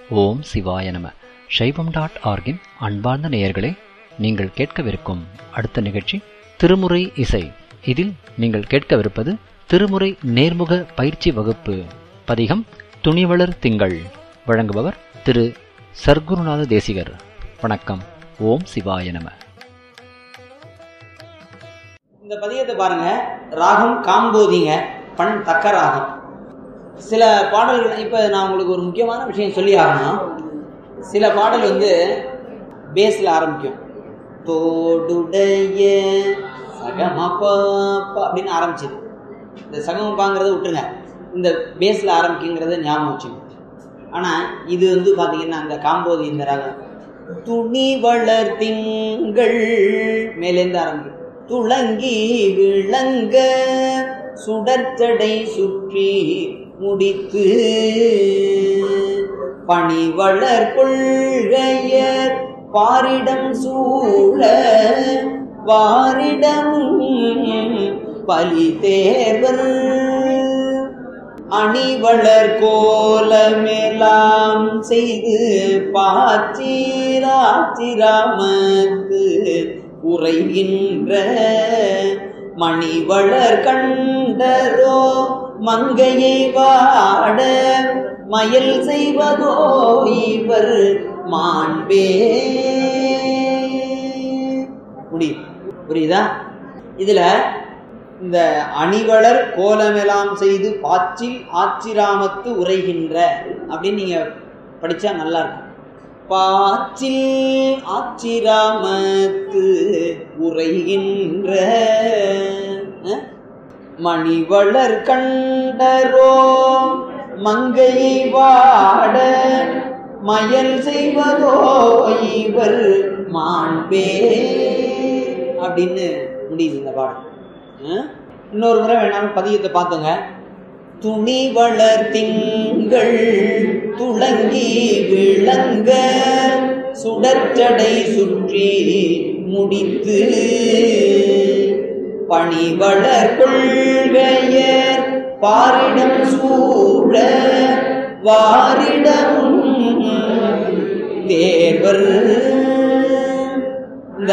ஓம் சிவாய நம சைவம் டாட் ஆர்கின் அன்பார்ந்த நேயர்களே நீங்கள் கேட்கவிருக்கும் அடுத்த நிகழ்ச்சி திருமுறை இசை இதில் நீங்கள் கேட்கவிருப்பது திருமுறை நேர்முக பயிற்சி வகுப்பு பதிகம் துணிவளர் திங்கள் வழங்குபவர் திரு சர்க்குருநாத தேசிகர் வணக்கம் ஓம் சிவாய நம இந்த பதியத்தை பாருங்க ராகம் காம்போதிங்க பண் தக்க ராகம் சில பாடல்கள் இப்போ நான் உங்களுக்கு ஒரு முக்கியமான விஷயம் சொல்லி ஆகணும் சில பாடல் வந்து பேஸில் ஆரம்பிக்கும் தோடுடைய சகமப்பா அப்படின்னு ஆரம்பிச்சது இந்த சகமப்பாங்கிறத விட்டுருங்க இந்த பேஸில் ஆரம்பிக்குங்கிறத ஞாபகம் வச்சுங்க ஆனால் இது வந்து பார்த்தீங்கன்னா அந்த காம்போதி இந்த ராகம் துணி வளர் திங்கள் மேலேருந்து ஆரம்பிக்கும் துளங்கி விளங்க சுடர்த்தடை சுற்றி முடித்து பணிவளர் கொள்கையர் பாரிடம் சூழ வாரிடம் பலி தேவர் அணிவளர் கோலமெல்லாம் செய்து பாச்சிராச்சிராமத்து உரைகின்ற மணிவளர் கண்டரோ மங்கையை வாட மயல் செய்வதோ இவர் மாண்பே முடியும் புரியுதா இதுல இந்த அணிவளர் கோலமெல்லாம் செய்து பாச்சில் ஆச்சிராமத்து உரைகின்ற அப்படின்னு நீங்க படிச்சா நல்லா இருக்கும் பாச்சில் ஆச்சிராமத்து உரைகின்ற அஹ், மணிவளர் கண்டரோ மங்கையை வாட மயல் செய்வதோ இவர் மாண்பே அப்படின்னு முடியுது இந்த பாடம் அஹ்? இன்னொரு முறை வேணாலும் பதியத்தை பார்த்துங்க துணி வளர் திங்கள் துளங்கி விளங்க சுடற்றடை சுற்றி முடித்து பணிவளர் கொள்கையர் பாரிடம் சூழ வாரிடம் தேவர் இந்த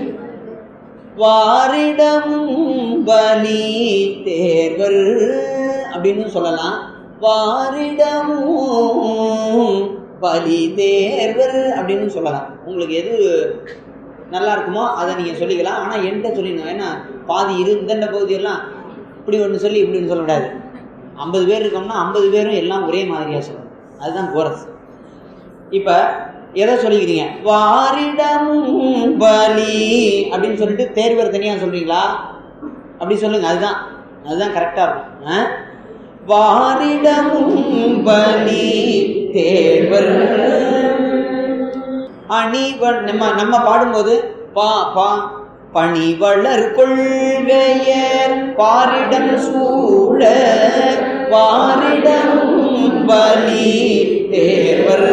வாரிடம் பலி தேர்வர் அப்படின்னு சொல்லலாம் வாரிடம் பலி தேர்வர் அப்படின்னு சொல்லலாம் உங்களுக்கு எது நல்லா இருக்குமோ அதை நீங்கள் சொல்லிக்கலாம் ஆனால் என்கிட்ட சொல்லிடணும் ஏன்னா பாதி இரு இந்தண்ட பகுதியெல்லாம் இப்படி ஒன்று சொல்லி இப்படின்னு சொல்லக்கூடாது ஐம்பது பேர் இருக்கோம்னா ஐம்பது பேரும் எல்லாம் ஒரே மாதிரியாக சொல்லணும் அதுதான் கோரஸ் இப்போ எதை சொல்லிக்கிறீங்க வாரிடம் பலி அப்படின்னு சொல்லிட்டு தேர்வர் தனியாக சொல்றீங்களா அப்படி சொல்லுங்க அதுதான் அதுதான் கரெக்டாக இருக்கும் ஆ? வாரிடம் பலி தேர்வர் அணிவன் நம்ம நம்ம பாடும்போது பா பா பணிவளர் கொள்கையர் பாரிடம் சூழ வாரிடம் பலி தேர்வர்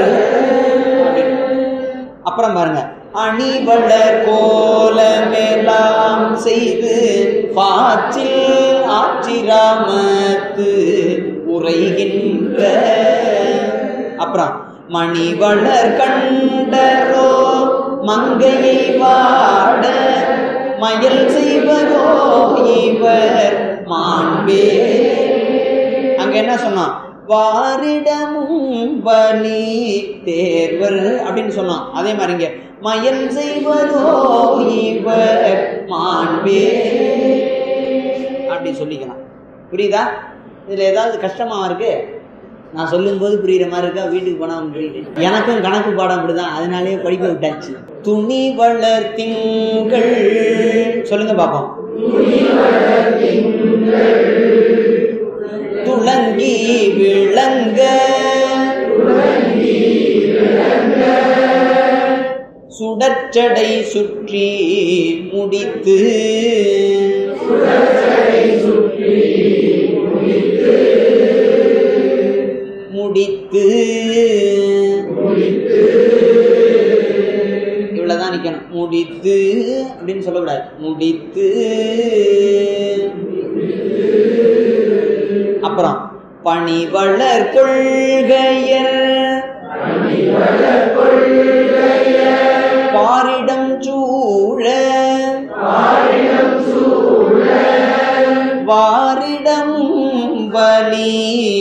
அப்புறம் பாருங்க அணிவளர் கோலமெல்லாம் செய்து பாச்சில் ஆச்சிராமத்து உரைகின்ற அப்புறம் மணிவளர் கண்டரோ மங்கையை வாட மயல் செய்வதோ இவர் மாண்பே அங்க என்ன சொன்னான் வாரிடமும் பலி தேர்வர் அப்படின்னு சொன்னான் அதே மாதிரி இங்க மயல் செய்வதோ இவர் மாண்பே அப்படி சொல்லிக்கலாம் புரியுதா இதுல ஏதாவது கஷ்டமா இருக்கு நான் சொல்லும்போது புரியுற மாதிரி இருக்கா வீட்டுக்கு போனா புரியுது எனக்கும் கணக்கு பாடம் அப்படிதான் அதனாலேயே படிக்க விட்டாச்சு துணி வளர் திங்கள் சொல்லுங்க பாப்போம் துளங்கி விளங்க சுடற்றடை சுற்றி முடித்து முடித்து இவ்வளவுதான் நிக்கணும் முடித்து அப்படின்னு சொல்லக்கூடாது முடித்து அப்புறம் பணிவளர் கொள்கையர் பாரிடம் சூழ வாரிடம் பலி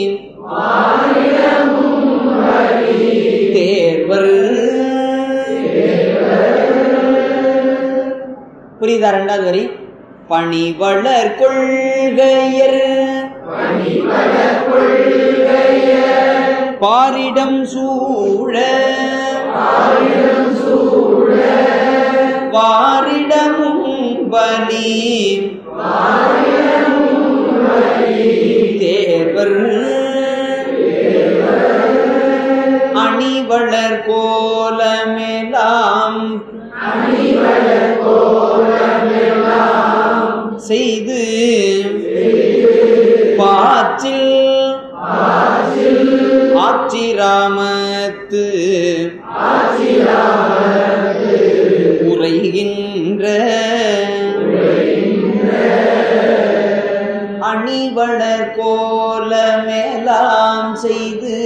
தேவர் புரியுதா ரெண்டாவது வரி பணிவளர் கொள்கையர் பாரிடம் சூழ வாரிடமும் பலி தேவர் அணிவளர் கோலமெல்லாம் செய்து பாச்சில் ஆச்சிராமத்து உரைகின்ற அணிவளர் கோலமெல்லாம் செய்து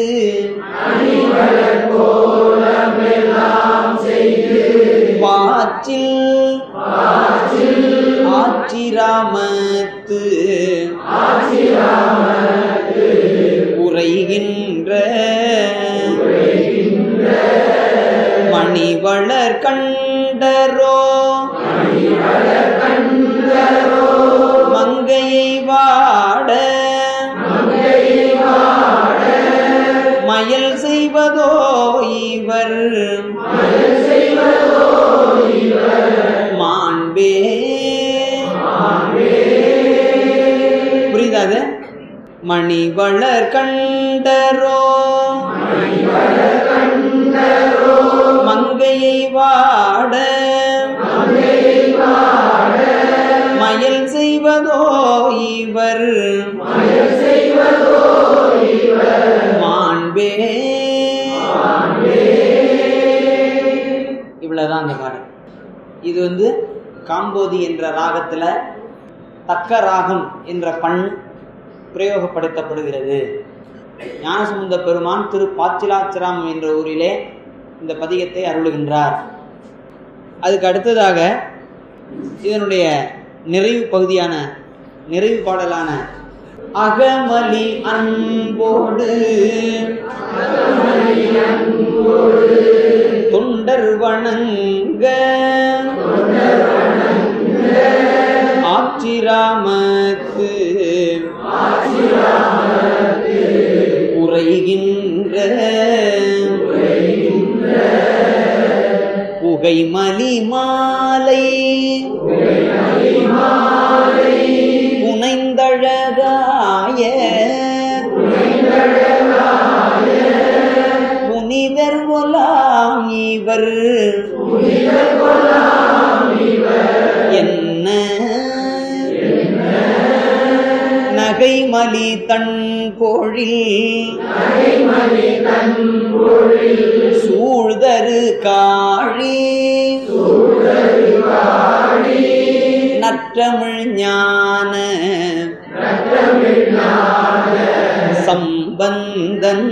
பாச்சில் ஆச்சிராமத்து உரைகின்ற மணிவளர் கண்டரோ மங்கையை வாட மயல் செய்வதோ இவர் மாண்பே புரியுதா அது மணிவளர் கண்டரோ மங்கையை வாட மயல் செய்வதோ இவர் மாண்பே இவ்வளவுதான் அந்த பாடல் இது வந்து காம்போதி என்ற ராகத்துல தக்க ராகம் என்ற பண் பிரயோகப்படுத்தப்படுகிறது ஞானசமுந்த பெருமான் திரு பாச்சிலாச்சிராமம் என்ற ஊரிலே இந்த பதிகத்தை அருளுகின்றார் அதுக்கு அடுத்ததாக இதனுடைய நிறைவு பகுதியான நிறைவு பாடலான அகமலி அன்போடு தொண்டர் வணங்க ஆச்சிராமத்து உரைகின்ற புகைமலி மாலை புனைந்தழகாய புனிதர் கொலாம் இவர் என்ன நகைமலி தன் பொழில் சூழ்தரு காழி நற்றமிழ் ஞான சம்பந்தன்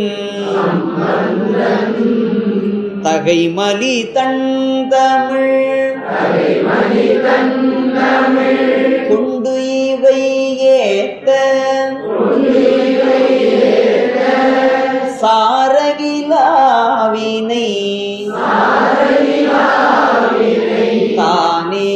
தகைமலி தன் தமிழ் கொண்டு இவை ஏத்த சாரகிலாவினை தானே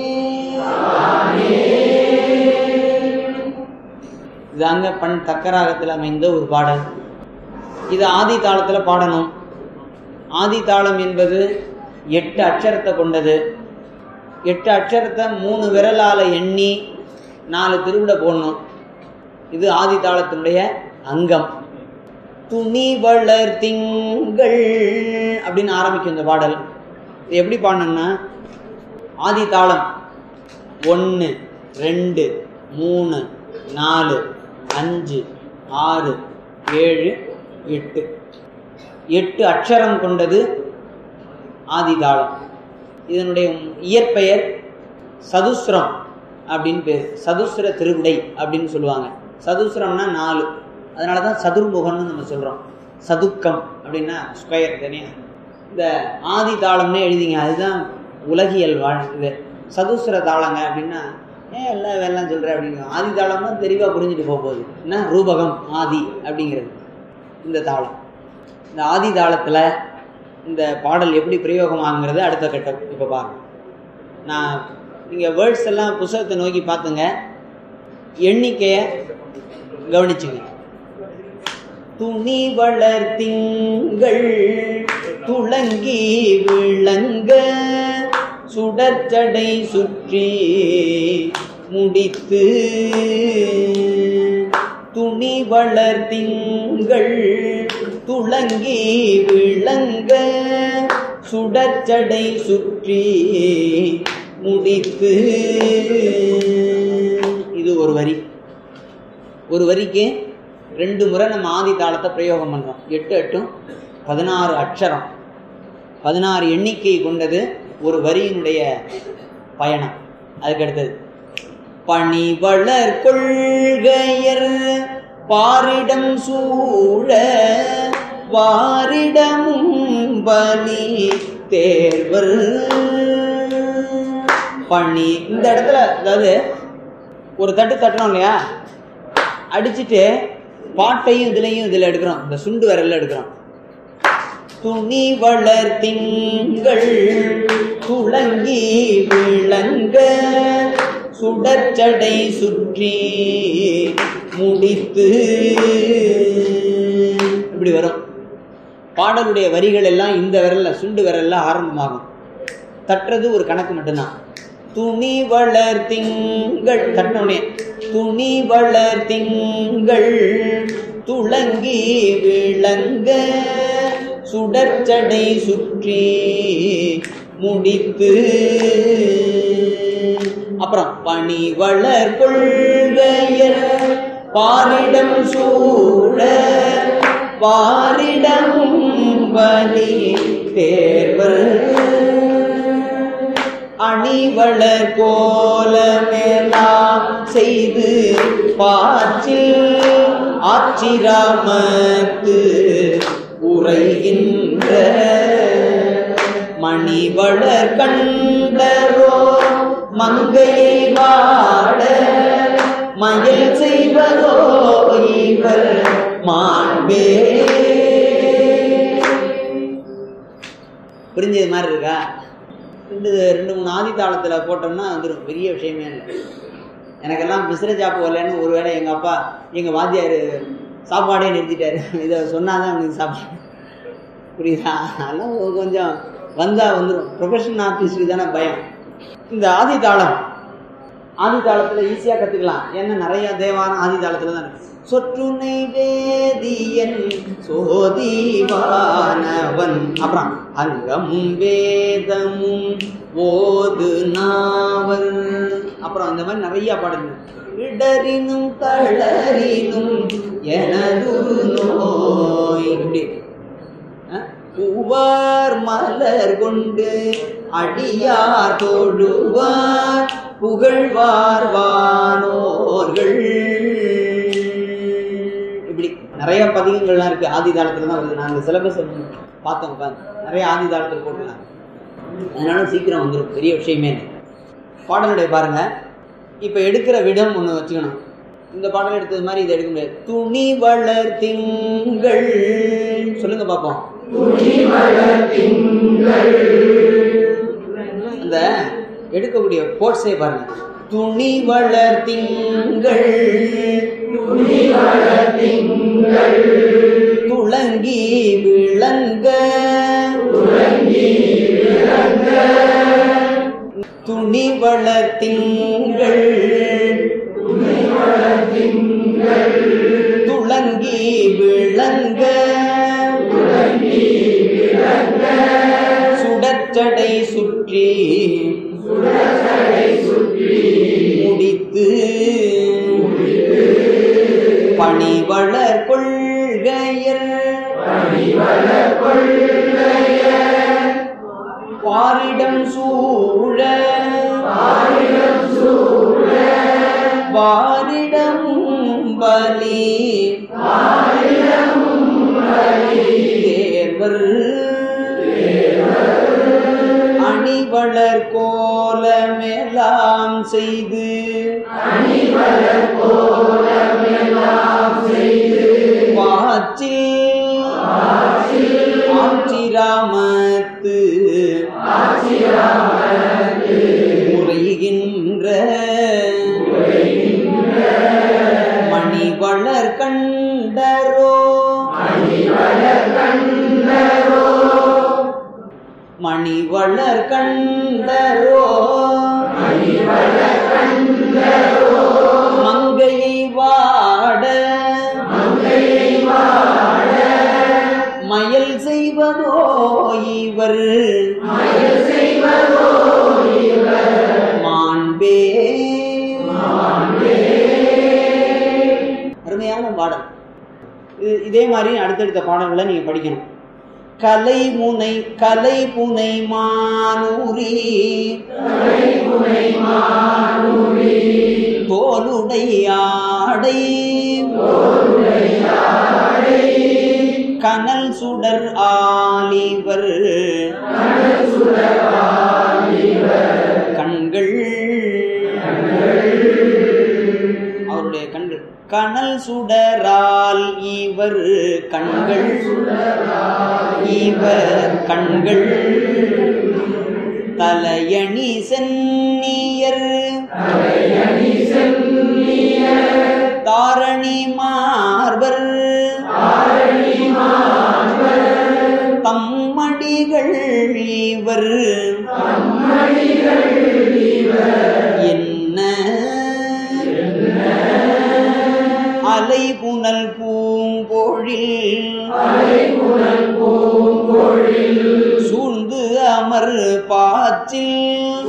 இதாங்க பண் தக்கராகத்தில் அமைந்த ஒரு பாடல் இது ஆதி தாளத்தில் பாடணும் ஆதி தாளம் என்பது எட்டு அட்சரத்தை கொண்டது எட்டு அட்சரத்தை மூணு விரலால எண்ணி நாலு திருவிட போடணும் இது ஆதி தாளத்தினுடைய அங்கம் துணி வளர் திங்கள் அப்படின்னு ஆரம்பிக்கும் இந்த பாடல் இது எப்படி பாடணும்னா ஆதி தாளம் ஒன்று ரெண்டு மூணு நாலு அஞ்சு ஆறு ஏழு எட்டு எட்டு அக்ஷரம் கொண்டது ஆதிதாளம் இதனுடைய இயற்பெயர் சதுஸ்ரம் அப்படின்னு பேர் சதுஸ்ர திருவிடை அப்படின்னு சொல்லுவாங்க சதுஸ்ரம்னா நாலு அதனால தான் சதுர்முகம்னு நம்ம சொல்கிறோம் சதுக்கம் அப்படின்னா ஸ்கொயர் தனியா இந்த ஆதி தாளம்னே எழுதிங்க அதுதான் உலகியல் வாழ் இது சதுஸ்ர தாளங்க அப்படின்னா ஏன் எல்லாம் வெள்ளம் சொல்கிற அப்படிங்க ஆதி தாளம்னா தெளிவாக புரிஞ்சுட்டு போக போகுது என்ன ரூபகம் ஆதி அப்படிங்கிறது இந்த தாளம் இந்த ஆதி தாளத்தில் இந்த பாடல் எப்படி பிரயோகமாகுங்கிறது அடுத்த கட்டம் இப்போ பாருங்க நான் நீங்கள் வேர்ட்ஸ் எல்லாம் புஸ்தகத்தை நோக்கி பார்த்துங்க எண்ணிக்கையை கவனிச்சுங்க துணி வளர்த்திங்கள் துளங்கி விளங்க சுடற்சடை சுற்றி முடித்து துணி வளர்த்திங்கள் துளங்கி விளங்க சுடற்சடை சுற்றி முடித்து இது ஒரு வரி ஒரு வரிக்கு ரெண்டு முறை நம்ம ஆதி தாளத்தை பிரயோகம் பண்ணுறோம் எட்டு எட்டும் பதினாறு அக்ஷரம் பதினாறு எண்ணிக்கை கொண்டது ஒரு வரியினுடைய பயணம் அதுக்கு அடுத்தது பணி வளர் கொள்கையர் பாரிடம் சூழ வாரிடமும் பலி தேர்வர் பணி இந்த இடத்துல அதாவது ஒரு தட்டு தட்டணும் இல்லையா அடிச்சுட்டு பாட்டையும் இதுலையும் இதில் எடுக்கிறோம் இந்த சுண்டு விரல்ல எடுக்கிறோம் துணி வளர்த்திங்கள் துளங்கி விளங்க சுடற்சடை சுற்றி முடித்து இப்படி வரும் பாடலுடைய வரிகள் எல்லாம் இந்த விரல்ல சுண்டு விரல்ல ஆரம்பமாகும் தட்டுறது ஒரு கணக்கு மட்டும்தான் துணி வளர் திங்கள் தட்டினோடனே துணி வளர் திங்கள் துளங்கி விளங்க சுடற்சடை சுற்றி முடித்து அப்புறம் பணி வளர் கொள்கையர் பாரிடம் சூழ பாரிடமும் வலி தேர்வர் அணிவளர் கோலமெல்லாம் செய்து பாச்சில் ஆச்சிராமத்து உரைகின்ற மணிவளர் கண்டரோ மங்கையை வாட மயில் செய்வதோ இவர் மாண்பே புரிஞ்சது மாதிரி இருக்கா ரெண்டு ரெண்டு மூணு ஆதி தாளத்தில் போட்டோம்னா வந்துடும் பெரிய விஷயமே இல்லை எனக்கெல்லாம் மிஸ்ர ஜாப்பு வரலன்னு ஒருவேளை எங்கள் அப்பா எங்கள் வாத்தியார் சாப்பாடே நிறுத்திட்டாரு இதை சொன்னாதான் அவனுக்கு சாப்பாடு புரியுதா அதெல்லாம் ஒரு கொஞ்சம் வந்தால் வந்துடும் ப்ரொஃபஷனல் ஆர்டிஸ்ட்டுக்கு தானே பயம் இந்த ஆதி தாளம் ஆதி தாளத்தில் ஈஸியாக கற்றுக்கலாம் ஏன்னா நிறைய தேவாரம் ஆதி தாளத்தில் தான் இருக்கு சொற்றுனை வேதியன் சோதிவானவன் அப்புறம் அங்கமும் வேதமும் ஓது நாவல் அப்புறம் அந்த மாதிரி நிறைய பாடுங்க இடரினும் தளரினும் எனது நோய் இப்படி பூவார் மலர் கொண்டு அடியார் தொழுவார் புகழ்வார் வானோர்கள் இப்படி நிறைய பதிகங்கள்லாம் இருக்கு ஆதி தாளத்துல தான் வருது நாங்கள் சிலபஸ் பார்த்தோம் உட்காந்து நிறைய ஆதி தாளத்தில் போட்டுருக்காங்க அதனால சீக்கிரம் வந்துடும் பெரிய விஷயமே பாடலுடைய பாருங்க இப்போ எடுக்கிற விடம் ஒன்று வச்சுக்கணும் இந்த பாடல் எடுத்தது மாதிரி இதை எடுக்க முடியாது துணி வளர் திங்கள் சொல்லுங்க பார்ப்போம் அந்த எடுக்கக்கூடிய போர்ட்ஸே பாருங்க துணி வளர் திங்கள் துளங்கி விளங்க துணி வளர் திங்கள் துளங்கி விளங்க சுடற்சடை சுற்றி முடித்து பணிவளர் கொள்கையர் பாரிடம் சூழ வாரிடம் பலி அணிவளர் கோலமெல்லாம் செய்து பாச்சில் ஆச்சிராமத்து முறைகின்ற மணிவளர் கண்டரோ மணிவளர் கண்டரோ மங்கையை வாட மயல் செய்வதோ இவர் மாண்பே அருமையான பாடல் இது இதே மாதிரி அடுத்தடுத்த பாடல்களை நீங்க படிக்கணும் கலை முனை கலை புனை மானூரி தோலுடை ஆடை கனல் சுடர் ஆலிவர் கண்கள் அவருடைய கண்கள் கனல் சுடரால் இவர் கண்கள் இவர் கண்கள் தலையணி சென்னியர் தாரணி மார்பர் தம்மடிகள் இவர் என்ன அலை புனல் பூங்கோழில் சூழ்ந்து அமர் பாச்சில்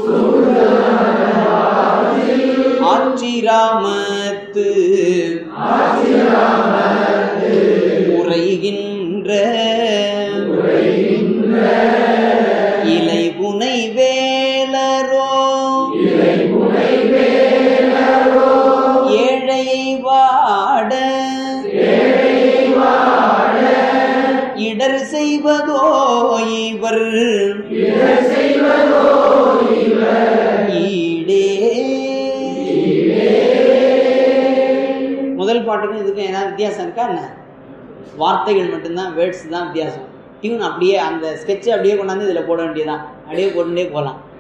ஆச்சிராமத்து உரைகின்ற இலை புனை வேலரோ ஏழையை வாட இடர் செய்வதோ இவர் ஈடே முதல் பாட்டுக்கும் இதுக்கும் ஏதாவது வித்தியாசம் இருக்கா என்ன வார்த்தைகள் மட்டும்தான் வேர்ட்ஸ் தான் வித்தியாசம் டியூன் அப்படியே அந்த ஸ்கெட்சை அப்படியே கொண்டாந்து இதில் போட வேண்டியதான் அப்படியே போட்டுட்டே போகலாம்